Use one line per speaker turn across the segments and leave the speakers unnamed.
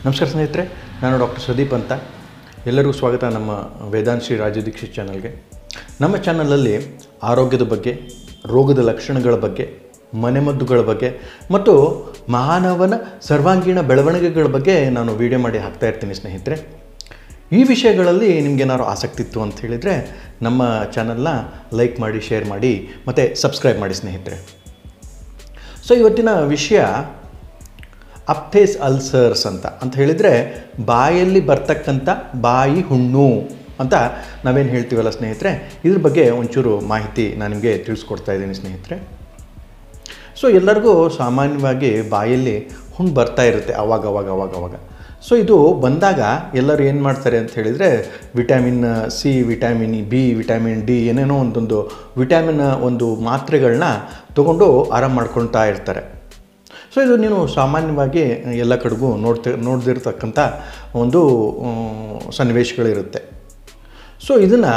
ನಮಸ್ಕಾರ ಸ್ನೇಹಿತರೆ ನಾನು ಡಾಕ್ಟರ್ ಸುದೀಪ್ ಅಂತ ಎಲ್ಲರಿಗೂ ಸ್ವಾಗತ ನಮ್ಮ ವೇದಾಂತ್ ಶ್ರೀ ರಾಜ ದೀಕ್ಷಿತ್ ಚಾನಲ್ಗೆ ನಮ್ಮ ಚಾನಲಲ್ಲಿ ಆರೋಗ್ಯದ ಬಗ್ಗೆ ರೋಗದ ಲಕ್ಷಣಗಳ ಬಗ್ಗೆ ಮನೆಮದ್ದುಗಳ ಬಗ್ಗೆ ಮತ್ತು ಮಾನವನ ಸರ್ವಾಂಗೀಣ ಬೆಳವಣಿಗೆಗಳ ಬಗ್ಗೆ ನಾನು ವಿಡಿಯೋ ಮಾಡಿ ಹಾಕ್ತಾ ಇರ್ತೀನಿ ಸ್ನೇಹಿತರೆ ಈ ವಿಷಯಗಳಲ್ಲಿ ನಿಮಗೇನಾದ್ರು ಆಸಕ್ತಿ ಇತ್ತು ಅಂತ ಹೇಳಿದರೆ ನಮ್ಮ ಚಾನಲ್ನ ಲೈಕ್ ಮಾಡಿ ಶೇರ್ ಮಾಡಿ ಮತ್ತು ಸಬ್ಸ್ಕ್ರೈಬ್ ಮಾಡಿ ಸ್ನೇಹಿತರೆ ಸೊ ಇವತ್ತಿನ ವಿಷಯ ಅಪ್ಥೇಸ್ ಅಲ್ಸರ್ಸ್ ಅಂತ ಅಂತ ಹೇಳಿದರೆ ಬಾಯಲ್ಲಿ ಬರ್ತಕ್ಕಂಥ ಬಾಯಿ ಹುಣ್ಣು ಅಂತ ನಾವೇನು ಹೇಳ್ತೀವಲ್ಲ ಸ್ನೇಹಿತರೆ ಇದ್ರ ಬಗ್ಗೆ ಒಂಚೂರು ಮಾಹಿತಿ ನಾನು ನಿಮಗೆ ತಿಳಿಸ್ಕೊಡ್ತಾ ಇದ್ದೀನಿ ಸ್ನೇಹಿತರೆ ಸೊ ಎಲ್ಲರಿಗೂ ಸಾಮಾನ್ಯವಾಗಿ ಬಾಯಲ್ಲಿ ಹುಣ್ಣು ಬರ್ತಾ ಇರುತ್ತೆ ಅವಾಗ ಅವಾಗ ಅವಾಗ ಅವಾಗ ಸೊ ಇದು ಬಂದಾಗ ಎಲ್ಲರೂ ಏನು ಮಾಡ್ತಾರೆ ಅಂತ ಹೇಳಿದರೆ vitamin C vitamin B vitamin D ಏನೇನೋ ಒಂದೊಂದು ವಿಟಮಿನ್ ಒಂದು ಮಾತ್ರೆಗಳನ್ನ ತೊಗೊಂಡು ಆರಾಮ್ ಮಾಡ್ಕೊಳ್ತಾ ಇರ್ತಾರೆ ಸೊ ಇದು ನೀನು ಸಾಮಾನ್ಯವಾಗಿ ಎಲ್ಲ ಕಡೆಗೂ ನೋಡ್ತಿ ನೋಡ್ದಿರ್ತಕ್ಕಂಥ ಒಂದು ಆ, ಸನ್ನಿವೇಶಗಳಿರುತ್ತೆ ಸೊ ಇದನ್ನು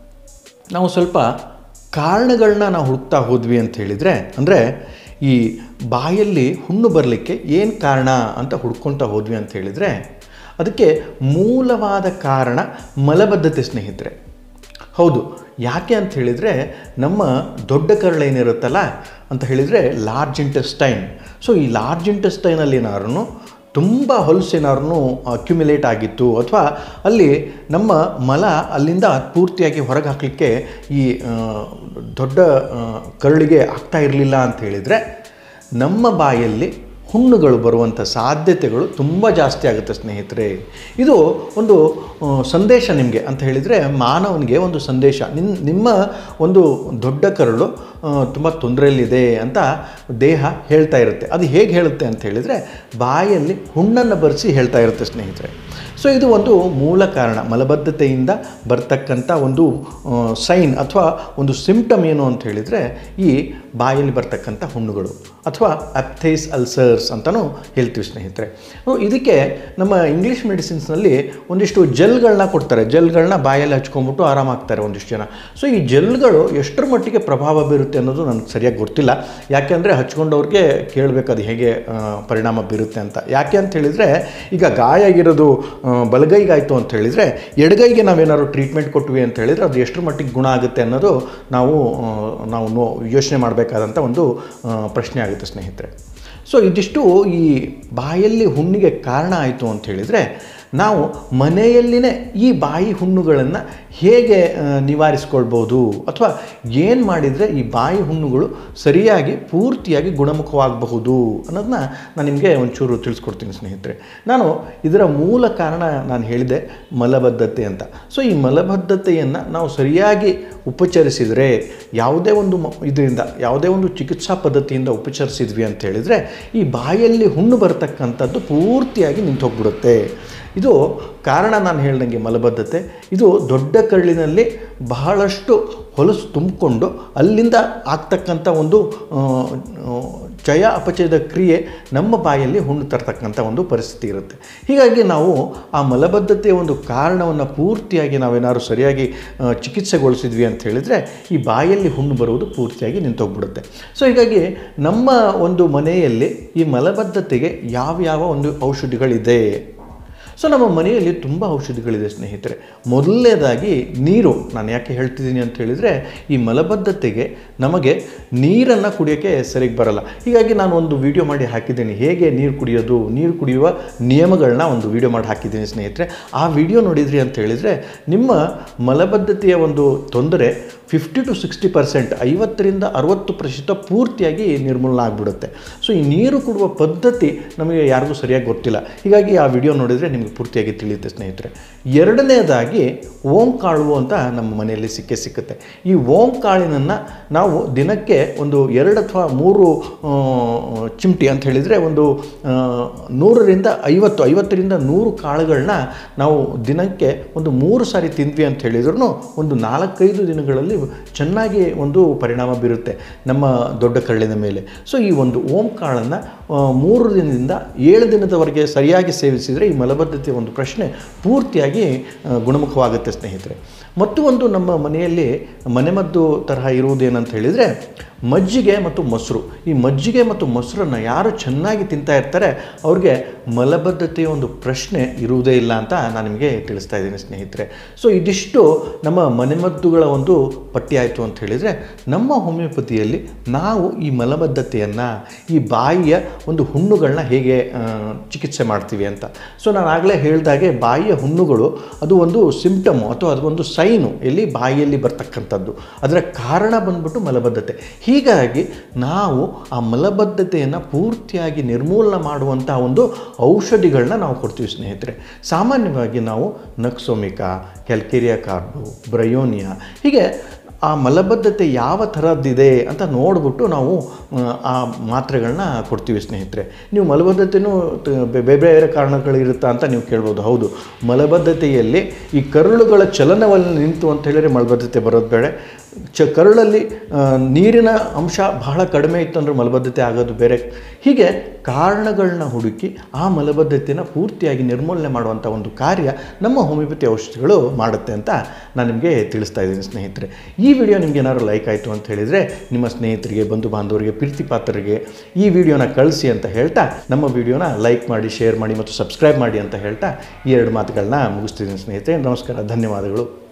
ನಾವು ಸ್ವಲ್ಪ ಕಾರಣಗಳನ್ನ ನಾವು ಹುಡುಕ್ತಾ ಹೋದ್ವಿ ಅಂತ ಹೇಳಿದರೆ ಅಂದರೆ ಈ ಬಾಯಲ್ಲಿ ಹುಣ್ಣು ಬರಲಿಕ್ಕೆ ಏನು ಕಾರಣ ಅಂತ ಹುಡ್ಕೊಳ್ತಾ ಹೋದ್ವಿ ಅಂತ ಹೇಳಿದರೆ ಅದಕ್ಕೆ ಮೂಲವಾದ ಕಾರಣ ಮಲಬದ್ಧತೆ ಸ್ನೇಹಿತರೆ ಹೌದು ಯಾಕೆ ಅಂತ ಹೇಳಿದರೆ ನಮ್ಮ ದೊಡ್ಡ ಕರಳು ಏನಿರುತ್ತಲ್ಲ ಅಂತ ಹೇಳಿದರೆ ಲಾರ್ಜ್ ಇಂಟೆಸ್ಟೈನ್ ಸೊ ಈ ಲಾರ್ಜ್ ಇಂಟೆಸ್ಟೈನಲ್ಲಿ ಏನಾದ್ರು ತುಂಬ ಹೊಲಸೇನಾದ್ರು ಅಕ್ಯುಮಿಲೇಟ್ ಆಗಿತ್ತು ಅಥವಾ ಅಲ್ಲಿ ನಮ್ಮ ಮಲ ಅಲ್ಲಿಂದ ಪೂರ್ತಿಯಾಗಿ ಹೊರಗೆ ಹಾಕಲಿಕ್ಕೆ ಈ ಆ, ದೊಡ್ಡ ಆ, ಕರಳಿಗೆ ಆಗ್ತಾ ಇರಲಿಲ್ಲ ಅಂತ ಹೇಳಿದರೆ ನಮ್ಮ ಬಾಯಲ್ಲಿ ಹುಣ್ಣುಗಳು ಬರುವಂಥ ಸಾಧ್ಯತೆಗಳು ತುಂಬ ಜಾಸ್ತಿ ಆಗುತ್ತೆ ಸ್ನೇಹಿತರೆ ಇದು ಒಂದು ಆ, ಸಂದೇಶ ನಿಮಗೆ ಅಂತ ಹೇಳಿದರೆ ಮಾನವನಿಗೆ ಒಂದು ಸಂದೇಶ ನಿನ್ ನಿಮ್ಮ ಒಂದು ದೊಡ್ಡ ಕರಳು ತುಂಬ ತೊಂದರೆಯಲ್ಲಿದೆ ಅಂತ ದೇಹ ಹೇಳ್ತಾ ಇರುತ್ತೆ ಅದು ಹೇಗೆ ಹೇಳುತ್ತೆ ಅಂತ ಹೇಳಿದರೆ ಬಾಯಲ್ಲಿ ಹುಣ್ಣನ್ನು ಬರೆಸಿ ಹೇಳ್ತಾ ಇರುತ್ತೆ ಸ್ನೇಹಿತರೆ ಸೊ ಇದು ಒಂದು ಮೂಲ ಕಾರಣ ಮಲಬದ್ಧತೆಯಿಂದ ಬರ್ತಕ್ಕಂಥ ಒಂದು ಸೈನ್ ಅಥವಾ ಒಂದು ಸಿಂಪ್ಟಮ್ ಏನು ಅಂತ ಹೇಳಿದರೆ ಈ ಬಾಯಲ್ಲಿ ಬರ್ತಕ್ಕಂಥ ಹುಣ್ಣುಗಳು ಅಥವಾ ಅಪ್ಥೈಸ್ ಅಲ್ಸರ್ಸ್ ಅಂತಲೂ ಹೇಳ್ತೀವಿ ಸ್ನೇಹಿತರೆ ಸೊ ಇದಕ್ಕೆ ನಮ್ಮ ಇಂಗ್ಲೀಷ್ ಮೆಡಿಸಿನ್ಸ್ನಲ್ಲಿ ಒಂದಿಷ್ಟು ಜೆಲ್ಗಳನ್ನ ಕೊಡ್ತಾರೆ ಜೆಲ್ಗಳನ್ನ ಬಾಯಲ್ಲಿ ಹಚ್ಕೊಂಡ್ಬಿಟ್ಟು ಆರಾಮಾಗ್ತಾರೆ ಒಂದಿಷ್ಟು ಜನ ಸೊ ಈ ಜೆಲ್ಗಳು ಎಷ್ಟರ ಮಟ್ಟಿಗೆ ಪ್ರಭಾವ ಬೀರುತ್ತೆ ಅನ್ನೋದು ನನಗೆ ಸರಿಯಾಗಿ ಗೊತ್ತಿಲ್ಲ ಯಾಕೆಂದರೆ ಹಚ್ಕೊಂಡವ್ರಿಗೆ ಕೇಳಬೇಕು ಅದು ಹೇಗೆ ಆ, ಪರಿಣಾಮ ಬೀರುತ್ತೆ ಅಂತ ಯಾಕೆ ಅಂತ ಹೇಳಿದರೆ ಈಗ ಗಾಯ ಆಗಿರೋದು ಆ, ಬಲಗೈಗಾಯಿತು ಅಂತ ಹೇಳಿದರೆ ಎಡಗೈಗೆ ನಾವೇನಾದ್ರು ಟ್ರೀಟ್ಮೆಂಟ್ ಕೊಟ್ವಿ ಅಂತ ಹೇಳಿದರೆ ಅದು ಎಷ್ಟರ ಮಟ್ಟಿಗೆ ಗುಣ ಆಗುತ್ತೆ ಅನ್ನೋದು ನಾವು ಆ, ನಾವು ನೋ ಯೋಚನೆ ಮಾಡಬೇಕಾದಂಥ ಒಂದು ಆ, ಪ್ರಶ್ನೆ ಆಗುತ್ತೆ ಸ್ನೇಹಿತರೆ ಸೊ ಇದಿಷ್ಟು ಈ ಬಾಯಲ್ಲಿ ಹುಣ್ಣಿಗೆ ಕಾರಣ ಆಯಿತು ಅಂತ ಹೇಳಿದರೆ ನಾವು ಮನೆಯಲ್ಲಿನೇ ಈ ಬಾಯಿ ಹುಣ್ಣುಗಳನ್ನು ಹೇಗೆ ಆ, ನಿವಾರಿಸ್ಕೊಳ್ಬೋದು ಅಥವಾ ಏನು ಮಾಡಿದರೆ ಈ ಬಾಯಿ ಹುಣ್ಣುಗಳು ಸರಿಯಾಗಿ ಪೂರ್ತಿಯಾಗಿ ಗುಣಮುಖವಾಗಬಹುದು ಅನ್ನೋದನ್ನ ನಾನು ನಿಮಗೆ ಒಂಚೂರು ತಿಳಿಸ್ಕೊಡ್ತೀನಿ ಸ್ನೇಹಿತರೆ ನಾನು ಇದರ ಮೂಲ ಕಾರಣ ನಾನು ಹೇಳಿದೆ ಮಲಬದ್ಧತೆ ಅಂತ ಸೊ ಈ ಮಲಬದ್ಧತೆಯನ್ನು ನಾವು ಸರಿಯಾಗಿ ಉಪಚರಿಸಿದರೆ ಯಾವುದೇ ಒಂದು ಮ ಇದರಿಂದ ಯಾವುದೇ ಒಂದು ಚಿಕಿತ್ಸಾ ಪದ್ಧತಿಯಿಂದ ಉಪಚರಿಸಿದ್ವಿ ಅಂತ ಹೇಳಿದರೆ ಈ ಬಾಯಲ್ಲಿ ಹುಣ್ಣು ಬರ್ತಕ್ಕಂಥದ್ದು ಪೂರ್ತಿಯಾಗಿ ನಿಂತು ಹೋಗ್ಬಿಡುತ್ತೆ ಇದು ಕಾರಣ ನಾನು ಹೇಳ್ದಂಗೆ ಮಲಬದ್ಧತೆ ಇದು ದೊಡ್ಡ ಕರಳಿನಲ್ಲಿ ಬಹಳಷ್ಟು ಹೊಲಸು ತುಂಬಿಕೊಂಡು ಅಲ್ಲಿಂದ ಆಗ್ತಕ್ಕಂಥ ಒಂದು ಆ, ಆ, ಚಯ ಅಪಚಯದ ಕ್ರಿಯೆ ನಮ್ಮ ಬಾಯಲ್ಲಿ ಹುಣ್ಣು ತರ್ತಕ್ಕಂಥ ಒಂದು ಪರಿಸ್ಥಿತಿ ಇರುತ್ತೆ ಹೀಗಾಗಿ ನಾವು ಆ ಮಲಬದ್ಧತೆಯ ಒಂದು ಕಾರಣವನ್ನು ಪೂರ್ತಿಯಾಗಿ ನಾವೇನಾದ್ರು ಸರಿಯಾಗಿ ಆ, ಚಿಕಿತ್ಸೆಗೊಳಿಸಿದ್ವಿ ಅಂತ ಹೇಳಿದರೆ ಈ ಬಾಯಲ್ಲಿ ಹುಣ್ಣು ಬರುವುದು ಪೂರ್ತಿಯಾಗಿ ನಿಂತೋಗ್ಬಿಡುತ್ತೆ ಸೊ ಹೀಗಾಗಿ ನಮ್ಮ ಒಂದು ಮನೆಯಲ್ಲಿ ಈ ಮಲಬದ್ಧತೆಗೆ ಯಾವ್ಯಾವ ಒಂದು ಔಷಧಿಗಳಿದೆ ಸೊ ನಮ್ಮ ಮನೆಯಲ್ಲಿ ತುಂಬ ಔಷಧಿಗಳಿದೆ ಸ್ನೇಹಿತರೆ ಮೊದಲನೇದಾಗಿ ನೀರು ನಾನು ಯಾಕೆ ಹೇಳ್ತಿದ್ದೀನಿ ಅಂತ ಹೇಳಿದರೆ ಈ ಮಲಬದ್ಧತೆಗೆ ನಮಗೆ ನೀರನ್ನು ಕುಡಿಯೋಕ್ಕೆ ಸರಿಗೆ ಬರಲ್ಲ ಹೀಗಾಗಿ ನಾನು ಒಂದು ವಿಡಿಯೋ ಮಾಡಿ ಹಾಕಿದ್ದೀನಿ ಹೇಗೆ ನೀರು ಕುಡಿಯೋದು ನೀರು ಕುಡಿಯುವ ನಿಯಮಗಳನ್ನ ಒಂದು ವಿಡಿಯೋ ಮಾಡಿ ಹಾಕಿದ್ದೀನಿ ಸ್ನೇಹಿತರೆ ಆ ವಿಡಿಯೋ ನೋಡಿದ್ರಿ ಅಂತ ಹೇಳಿದರೆ ನಿಮ್ಮ ಮಲಬದ್ಧತೆಯ ಒಂದು ತೊಂದರೆ ಫಿಫ್ಟಿ ಟು ಸಿಕ್ಸ್ಟಿ ಪರ್ಸೆಂಟ್ ಐವತ್ತರಿಂದ ಅರುವತ್ತು ಪ್ರತಿಶತ ಪೂರ್ತಿಯಾಗಿ ನಿರ್ಮೂಲನ ಆಗಿಬಿಡುತ್ತೆ ಸೊ ಈ ನೀರು ಕುಡುವ ಪದ್ಧತಿ ನಮಗೆ ಯಾರಿಗೂ ಸರಿಯಾಗಿ ಗೊತ್ತಿಲ್ಲ ಹೀಗಾಗಿ ಆ ವಿಡಿಯೋ ನೋಡಿದರೆ ನಿಮಗೆ ಪೂರ್ತಿಯಾಗಿ ತಿಳಿಯುತ್ತೆ ಸ್ನೇಹಿತರೆ ಎರಡನೇದಾಗಿ ಓಂ ಕಾಳು ಅಂತ ನಮ್ಮ ಮನೆಯಲ್ಲಿ ಸಿಕ್ಕೇ ಸಿಕ್ಕುತ್ತೆ ಈ ಓಂ ಕಾಳಿನನ್ನು ನಾವು ದಿನಕ್ಕೆ ಒಂದು ಎರಡು ಅಥವಾ ಮೂರು ಆ, ಚಿಮಟಿ ಅಂತ ಹೇಳಿದರೆ ಒಂದು ಆ, ನೂರರಿಂದ ಐವತ್ತು ಐವತ್ತರಿಂದ ನೂರು ಕಾಳುಗಳನ್ನ ನಾವು ದಿನಕ್ಕೆ ಒಂದು ಮೂರು ಸಾರಿ ತಿಂದ್ವಿ ಅಂತ ಹೇಳಿದ್ರು ಒಂದು ನಾಲ್ಕೈದು ದಿನಗಳಲ್ಲಿ ಚೆನ್ನಾಗಿ ಒಂದು ಪರಿಣಾಮ ಬೀರುತ್ತೆ ನಮ್ಮ ದೊಡ್ಡ ಕರಳಿನ ಮೇಲೆ ಸೊ ಈ ಒಂದು ಓಂ ಕಾಳನ್ನು ಮೂರು ದಿನದಿಂದ ಏಳು ದಿನದವರೆಗೆ ಸರಿಯಾಗಿ ಸೇವಿಸಿದರೆ ಈ ಮಲಬದ್ಧತೆ ಮಲಬದ್ಧತೆಯ ಒಂದು ಪ್ರಶ್ನೆ ಪೂರ್ತಿಯಾಗಿ ಆ, ಗುಣಮುಖವಾಗುತ್ತೆ ಸ್ನೇಹಿತರೆ ಮತ್ತು ಒಂದು ನಮ್ಮ ಮನೆಯಲ್ಲಿ ಮನೆಮದ್ದು ತರಹ ಇರುವುದೇನಂತ ಹೇಳಿದರೆ ಮಜ್ಜಿಗೆ ಮತ್ತು ಮೊಸರು ಈ ಮಜ್ಜಿಗೆ ಮತ್ತು ಮೊಸರನ್ನು ಯಾರು ಚೆನ್ನಾಗಿ ತಿಂತಾ ಇರ್ತಾರೆ ಅವ್ರಿಗೆ ಮಲಬದ್ಧತೆಯ ಒಂದು ಪ್ರಶ್ನೆ ಇರುವುದೇ ಇಲ್ಲ ಅಂತ ನಾನು ನಿಮಗೆ ತಿಳಿಸ್ತಾ ಇದ್ದೀನಿ ಸ್ನೇಹಿತರೆ ಸೊ ಇದಿಷ್ಟು ನಮ್ಮ ಮನೆಮದ್ದುಗಳ ಒಂದು ಪಟ್ಟಿ ಆಯಿತು ಅಂತ ಹೇಳಿದರೆ ನಮ್ಮ ಹೋಮಿಯೋಪತಿಯಲ್ಲಿ ನಾವು ಈ ಮಲಬದ್ಧತೆಯನ್ನು ಈ ಬಾಯಿಯ ಒಂದು ಹುಣ್ಣುಗಳನ್ನ ಹೇಗೆ ಆ, ಚಿಕಿತ್ಸೆ ಮಾಡ್ತೀವಿ ಅಂತ ಸೊ ನಾನು ಆಗಲೇ ಹೇಳಿದಾಗೆ ಬಾಯಿಯ ಹುಣ್ಣುಗಳು ಅದು ಒಂದು ಸಿಂಪ್ಟಮು ಅಥವಾ ಅದು ಒಂದು ಸೈನು ಎಲ್ಲಿ ಬಾಯಿಯಲ್ಲಿ ಬರ್ತಕ್ಕಂಥದ್ದು ಅದರ ಕಾರಣ ಬಂದ್ಬಿಟ್ಟು ಮಲಬದ್ಧತೆ ಹೀಗಾಗಿ ನಾವು ಆ ಮಲಬದ್ಧತೆಯನ್ನು ಪೂರ್ತಿಯಾಗಿ ನಿರ್ಮೂಲನ ಮಾಡುವಂಥ ಒಂದು ಔಷಧಿಗಳನ್ನ ನಾವು ಕೊಡ್ತೀವಿ ಸ್ನೇಹಿತರೆ ಸಾಮಾನ್ಯವಾಗಿ ನಾವು ನಕ್ಸೋಮಿಕಾ ಕ್ಯಾಲ್ಕೇರಿಯಾ ಕಾರ್ಬು ಬ್ರಯೋನಿಯಾ ಹೀಗೆ ಆ ಮಲಬದ್ಧತೆ ಯಾವ ಥರದ್ದಿದೆ ಅಂತ ನೋಡಿಬಿಟ್ಟು ನಾವು ಆ, ಆ ಮಾತ್ರೆಗಳನ್ನ ಕೊಡ್ತೀವಿ ಸ್ನೇಹಿತರೆ ನೀವು ಮಲಬದ್ಧತೆನೂ ತ- ಬೆ- ಬೇರೆ ಬೇರೆ ಕಾರಣಗಳಿರುತ್ತಾ ಅಂತ ನೀವು ಕೇಳ್ಬೋದು ಹೌದು ಮಲಬದ್ಧತೆಯಲ್ಲಿ ಈ ಕರುಳುಗಳ ಚಲನವಲನ ನಿಂತು ಅಂತ ಹೇಳಿದರೆ ಮಲಬದ್ಧತೆ ಬರೋದು ಬೇಡ ಚ ಕರುಳಲ್ಲಿ ಆ, ನೀರಿನ ಅಂಶ ಬಹಳ ಕಡಿಮೆ ಇತ್ತು ಅಂದರೆ ಮಲಬದ್ಧತೆ ಆಗೋದು ಬೇರೆ ಹೀಗೆ ಕಾರಣಗಳನ್ನ ಹುಡುಕಿ ಆ ಮಲಬದ್ಧತೆಯನ್ನು ಪೂರ್ತಿಯಾಗಿ ನಿರ್ಮೂಲನೆ ಮಾಡುವಂಥ ಒಂದು ಕಾರ್ಯ ನಮ್ಮ ಹೋಮಿಯೋಪತಿ ಔಷಧಿಗಳು ಮಾಡುತ್ತೆ ಅಂತ ನಾನು ನಿಮಗೆ ತಿಳಿಸ್ತಾ ಇದ್ದೀನಿ ಸ್ನೇಹಿತರೆ ಈ ವಿಡಿಯೋ ನಿಮ್ಗೆ ಏನಾದ್ರು ಲೈಕ್ ಆಯಿತು ಅಂತ ಹೇಳಿದರೆ ನಿಮ್ಮ ಸ್ನೇಹಿತರಿಗೆ ಬಂಧು ಬಾಂಧವರಿಗೆ ಪ್ರೀತಿ ಪಾತ್ರರಿಗೆ ಈ ವಿಡಿಯೋನ ಕಳಿಸಿ ಅಂತ ಹೇಳ್ತಾ ನಮ್ಮ ವಿಡಿಯೋನ ಲೈಕ್ ಮಾಡಿ ಶೇರ್ ಮಾಡಿ ಮತ್ತು ಸಬ್ಸ್ಕ್ರೈಬ್ ಮಾಡಿ ಅಂತ ಹೇಳ್ತಾ ಈ ಎರಡು ಮಾತುಗಳನ್ನ ಮುಗಿಸ್ತಿದ್ದೀನಿ ಸ್ನೇಹಿತರೆ ನಮಸ್ಕಾರ ಧನ್ಯವಾದಗಳು